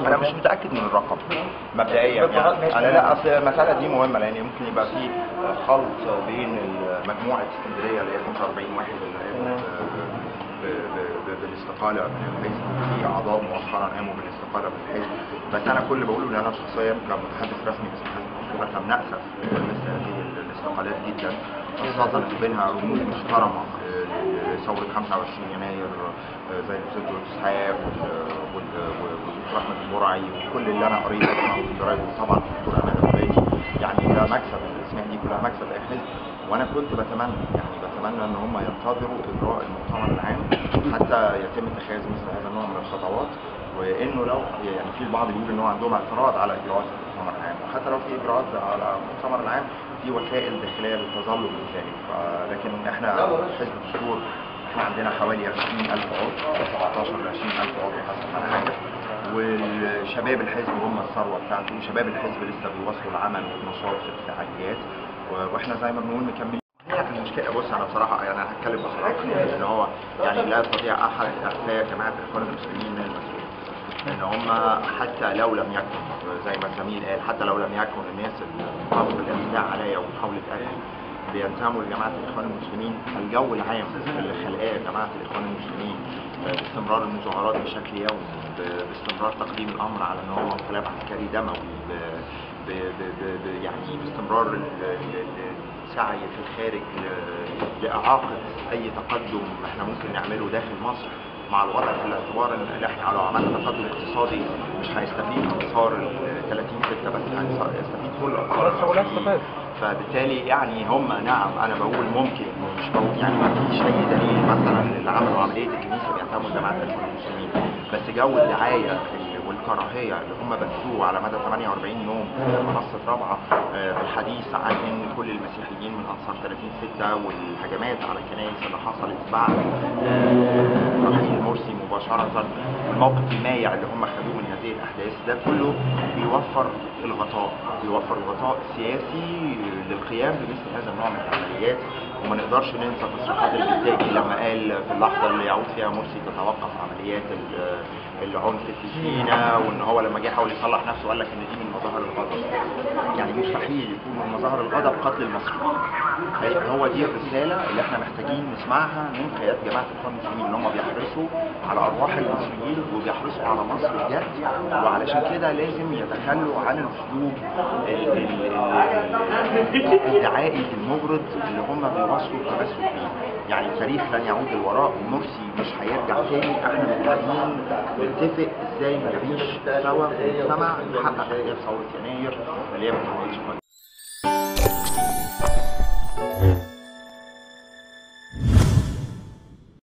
انا مش متاكد من الرقم مبدئيا يعني انا لا اصل المساله دي مهمه لان ممكن يبقى في خلط بين مجموعه اسكندريه اللي هي 45 واحد اللي هي ب- ب- ب- بالاستقاله من الحزب في اعضاء مؤخرا قاموا بالاستقاله من الحزب بس انا كل اللي بقوله ان انا شخصيا كمتحدث رسمي باسم حزب الحكومه كم ناسف مثل هذه الاستقالات جدا خاصه إن بينها رموز محترمه آه، لثوره 25 يناير آه، زي الاستاذ دكتور اسحاق وال- وال- والدكتور احمد البرعي وكل اللي انا قريته في الجرايد وطبعا الدكتور امال الغباتي يعني ده مكسب الاسماء دي كلها مكسب اي حزب وانا كنت بتمنى يعني بتمنى ان هم ينتظروا اجراء المؤتمر العام حتى يتم اتخاذ مثل هذا النوع من الخطوات وانه لو يعني في البعض بيقول ان هو عندهم اعتراض على اجراءات المؤتمر العام وحتى لو في اجراءات على المؤتمر العام في وسائل داخليه للتظلم من ذلك ف- لكن احنا حزب الدستور احنا عندنا حوالي 20000 عضو 17 ل 20000 عضو حسب ما انا عارف والشباب الحزب هم الثروه بتاعته وشباب الحزب لسه بيواصلوا العمل والنشاط في الفعاليات و- واحنا زي ما بنقول مكملين هي المشكله بص انا بصراحه يعني انا هتكلم بصراحه ان هو يعني لا يستطيع احد اخفاء جماعه الاخوان المسلمين من المسؤوليه ان هم حتى لو لم يكن زي ما الزميل قال حتى لو لم يكن الناس اللي قاموا بالابداع عليا ومحاوله قتلي بينتموا لجماعه الاخوان المسلمين الجو العام اللي خلقاه جماعه الاخوان المسلمين آه، باستمرار المظاهرات بشكل يومي ب- باستمرار تقديم الامر على ان هو انقلاب عسكري دموي ب- ب- ب- ب- ب- يعني باستمرار ال- ال- ال- السعي في الخارج ل- لاعاقه اي تقدم احنا ممكن نعمله داخل مصر مع الوضع في الاعتبار ان احنا لو عملنا تقدم اقتصادي مش هيستفيد انتصار ال 30 6 بس هيستفيد كل الاطراف فبالتالي يعني هم نعم انا بقول ممكن مش بقول يعني ما فيش اي دليل مثلا اللي عملوا عمليه الكنيسه بيعتمدوا جماعه الاخوان المسلمين بس جو الدعايه ال- والكراهيه اللي هم بثوه على مدى 48 يوم في منصه رابعه آه، بالحديث عن ان كل المسيحيين من انصار 30 6 والهجمات على الكنائس اللي حصلت بعد آه، رحيل مرسي مباشره الموقف المايع اللي هم خدوه من هذه الاحداث ده كله بيوفر الغطاء بيوفر الغطاء السياسي للقيام بمثل هذا النوع من العمليات وما نقدرش ننسى تصريحات البتاجي لما قال في اللحظه اللي يعود فيها مرسي تتوقف عمليات ال- العنف في سيناء وان هو لما جه يحاول يصلح نفسه قال لك ان دي من مظاهر الغضب يعني مستحيل يكون من مظاهر الغضب قتل المصريين هي- هو دي الرساله اللي احنا محتاجين نسمعها من قيادات جماعه الاخوان المسلمين ان هم بيحرصوا على ارواح المصريين وبيحرصوا على مصر بجد وعلشان كده لازم يتخلوا عن الاسلوب ال- ال- ال- الدعائي المغرض اللي هم بيواصلوا التمسك بيه يعني التاريخ لن يعود للوراء مرسي مش هيرجع تاني احنا محتاجين نتفق ازاي نعيش سوا في مجتمع نحقق اهداف ثوره يناير اللي هي ما بتتعملش